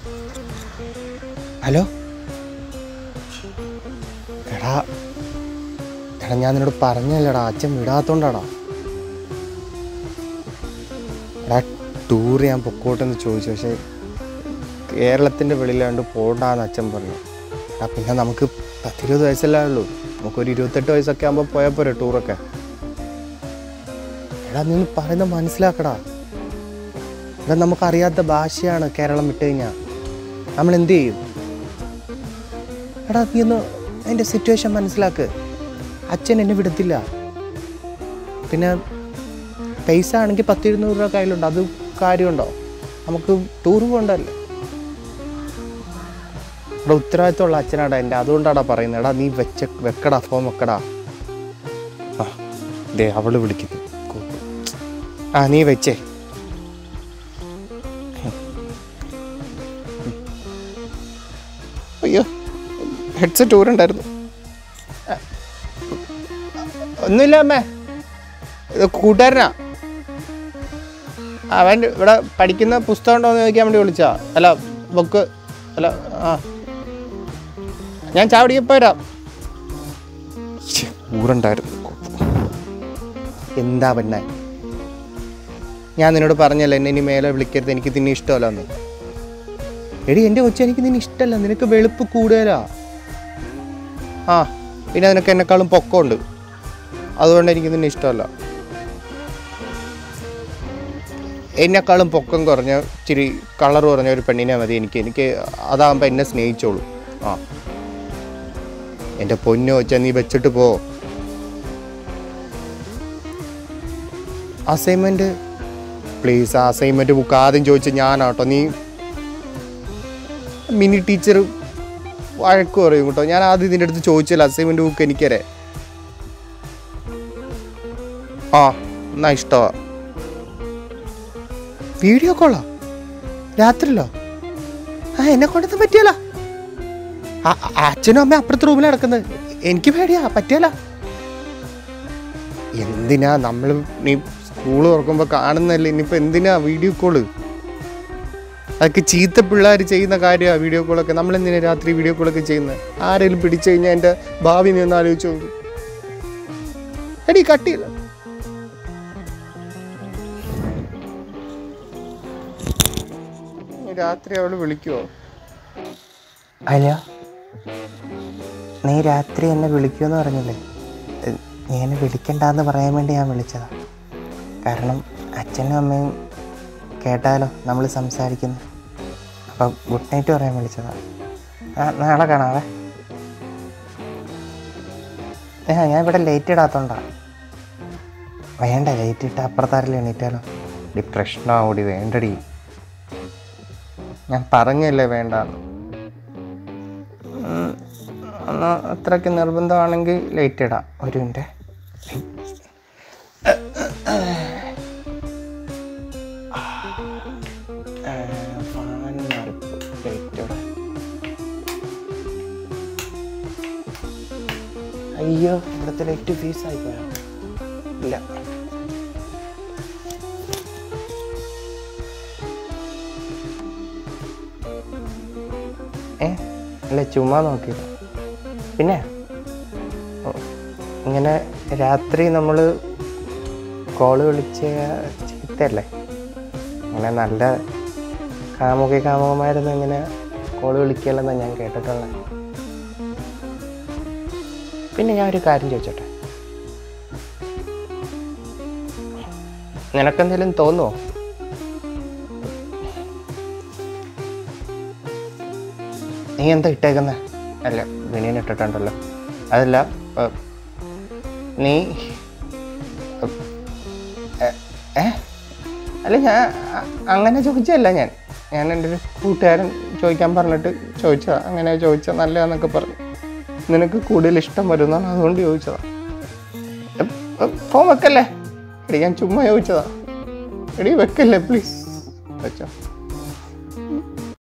hello എടാ എടാ ഞാൻ നിന്നോട് പറഞ്ഞല്ലടാ അച്ഛൻ വിടാത്തോണ്ടാടാ എടാ ടൂർ ഞാൻ പൊക്കോട്ടെന്ന് ചോദിച്ചു പക്ഷേ കേരളത്തിൻ്റെ വെളിയിലാണ്ട് പോകണ്ടെന്ന് അച്ഛൻ പറഞ്ഞു എടാ പിന്നെ നമുക്ക് പത്തിരുപത് വയസ്സല്ലേ ഉള്ളൂ നമുക്കൊരു ഇരുപത്തെട്ട് വയസ്സൊക്കെ ആകുമ്പോൾ പോയാൽ പോരെ ടൂറൊക്കെ എടാ നീ പറയുന്നത് മനസ്സിലാക്കടാ എടാ നമുക്കറിയാത്ത ഭാഷയാണ് കേരളം വിട്ട് കഴിഞ്ഞാൽ നമ്മൾ എന്ത് ചെയ്യും എടാ നീ ഒന്ന് എൻ്റെ സിറ്റുവേഷൻ മനസ്സിലാക്ക് അച്ഛൻ എന്നെ വിടത്തില്ല പിന്നെ പൈസ ആണെങ്കിൽ പത്ത് ഇരുന്നൂറ് രൂപ കയ്യിലുണ്ട് അത് കാര്യമുണ്ടോ നമുക്ക് ടൂർ പോകണ്ടല്ലേ ഇവിടെ ഉത്തരവാദിത്തമുള്ള അച്ഛനാടാ എൻ്റെ അതുകൊണ്ടാടാ പറയുന്നത് എടാ നീ വെച്ച വെക്കടാ ഫോം വെക്കടാ ആ ദേ അവള് വിളിക്കുന്നു കോ- ആ നീ വെച്ചേ അയ്യോ ഹെഡ്സെറ്റ് ഊരുണ്ടായിരുന്നു ആ, ഒന്നുമില്ല അമ്മേ ഇത് കൂട്ടുകാരനാ അവൻ ഇവിടെ പഠിക്കുന്ന പുസ്തകം ഉണ്ടോ എന്ന് ചോദിക്കാൻ വേണ്ടി വിളിച്ചാ അല്ല ബുക്ക് അല്ല ആ ഞാൻ ചാവടിയപ്പോൾ വരാം ശ്ശെ, ഊറുണ്ടായിരുന്നു എന്താ പെണ്ണെ ഞാൻ നിന്നോട് പറഞ്ഞല്ലോ എന്നെ ഇനി മേലെ വിളിക്കരുത് എനിക്ക് നിന്നെ ഇഷ്ടമല്ല എന്ന് എടി എൻ്റെ കൊച്ചു എനിക്ക് നിന്നെ ഇഷ്ടമല്ല നിനക്ക് വെളുപ്പ് കൂടുതലാ ആ പിന്നെ നിനക്ക് എന്നെക്കാളും പൊക്കമുണ്ട് അതുകൊണ്ട് എനിക്ക് നിന്നെ ഇഷ്ടമല്ല എന്നെക്കാളും പൊക്കം കുറഞ്ഞ ഇച്ചിരി കളർ കുറഞ്ഞ ഒരു പെണ്ണിനെ മതി എനിക്ക് എനിക്ക് അതാകുമ്പോൾ എന്നെ സ്നേഹിച്ചോളൂ ആ എൻ്റെ പൊന്നു വെച്ചാൽ നീ വെച്ചിട്ട് പോ അസൈൻമെൻറ്റ് പ്ലീസ് ആ അസൈൻമെൻറ്റ് ബുക്ക് ആദ്യം ചോദിച്ച ഞാനാട്ടോ നീ മിനി ടീച്ചർ വഴക്ക് പറയും കേട്ടോ ഞാൻ ആദ്യം ഇതിൻ്റെ അടുത്ത് ചോദിച്ചില്ല അസൈൻമെൻറ്റ് ബുക്ക് എനിക്കരെ ആ എന്നാ ഇഷ്ടമാ വീഡിയോ കോളാ രാത്രിയിലോ ആ എന്നെ കൊണ്ടൊന്നും പറ്റിയല്ല അച്ഛനും അമ്മയും അപ്പുറത്തെ റൂമിൽ നടക്കുന്നത് എനിക്ക് പേടിയാ പറ്റിയല്ല എന്തിനാ നമ്മൾ നീ സ്കൂൾ തുറക്കുമ്പോൾ കാണുന്നല്ലേ ഇനിയിപ്പോൾ എന്തിനാ വീഡിയോ കോള് അതൊക്കെ ചീത്ത പിള്ളേർ ചെയ്യുന്ന കാര്യമാണ് വീഡിയോ കോളൊക്കെ നമ്മൾ എന്തിനാ രാത്രി വീഡിയോ കോളൊക്കെ ചെയ്യുന്നത് ആരെങ്കിലും പിടിച്ചു കഴിഞ്ഞാൽ എൻ്റെ ഭാവി നീ ഒന്ന് ആലോചിച്ച് നോക്ക് എടി കട്ടിയില്ല രാത്രി അവള് വിളിക്കുവോ ഹലോ നീ രാത്രി എന്നെ വിളിക്കുമെന്ന് പറഞ്ഞില്ലേ എ, നീ എന്നെ വിളിക്കണ്ടെന്ന് പറയാൻ വേണ്ടി ഞാൻ വിളിച്ചതാ കാരണം അച്ഛനും അമ്മയും കേട്ടാലോ നമ്മൾ സംസാരിക്കുന്നു അപ്പം ഗുഡ് നൈറ്റ് പറയാൻ വിളിച്ചതാ ആ നാളെ കാണാവേ ആ ഞാൻ ഇവിടെ ലേറ്റ് ഇടാത്തോണ്ടാ വേണ്ട ലേറ്റ് ഇട്ട് അപ്പുറത്താരിൽ എണീറ്റാലോ ഡി പ്രശ്നമാവൂടി വേണ്ടടി ഞാൻ പറഞ്ഞല്ലേ വേണ്ടാന്ന് ഉം, എന്നാ അത്രയ്ക്ക് നിർബന്ധമാണെങ്കിൽ ലേറ്റ് ഇടാം ഒരു മിനിറ്റ് അയ്യോ ഇവിടുത്തെ ലേറ്റ് ഫീസ് ആയിപ്പോയോ ഇല്ല ഏ അല്ല ചുമ്മാ നോക്കിയത് പിന്നെ ഓ, ഇങ്ങനെ രാത്രി നമ്മൾ കോള് വിളിച്ച ചീത്തല്ലേ അങ്ങനെ നല്ല കാമുകി കാമുകന്മാരൊന്നും ഇങ്ങനെ കോള് വിളിക്കല്ലെന്നാണ് ഞാൻ കേട്ടിട്ടുള്ളത് പിന്നെ ഞാൻ ഒരു കാര്യം ചോദിച്ചോട്ടെ നിനക്കെന്തെങ്കിലും തോന്നുമോ നീ എന്താ ഇട്ടേക്കുന്നത് അല്ല വിനീൻ ഇട്ടിട്ടുണ്ടല്ലോ അതല്ല ഏ, നീ ഏ, ഏ അല്ല ഞാൻ അ- അങ്ങനെ ചോദിച്ചല്ല ഞാൻ ഞാൻ എൻ്റെ ഒരു കൂട്ടുകാരൻ ചോദിക്കാൻ പറഞ്ഞിട്ട് ചോദിച്ചതാ അങ്ങനെ ചോദിച്ചാൽ നല്ലതാന്നൊക്കെ പറഞ്ഞു നിനക്ക് കൂടുതൽ ഇഷ്ടം വരുന്നതാണ് അതുകൊണ്ട് ചോദിച്ചതാ എ, എ, ഫോൺ വെക്കല്ലേ എടി ഞാൻ ചുമ്മാ ചോദിച്ചതാ എടി വെക്കല്ലേ പ്ലീസ് വെച്ചോ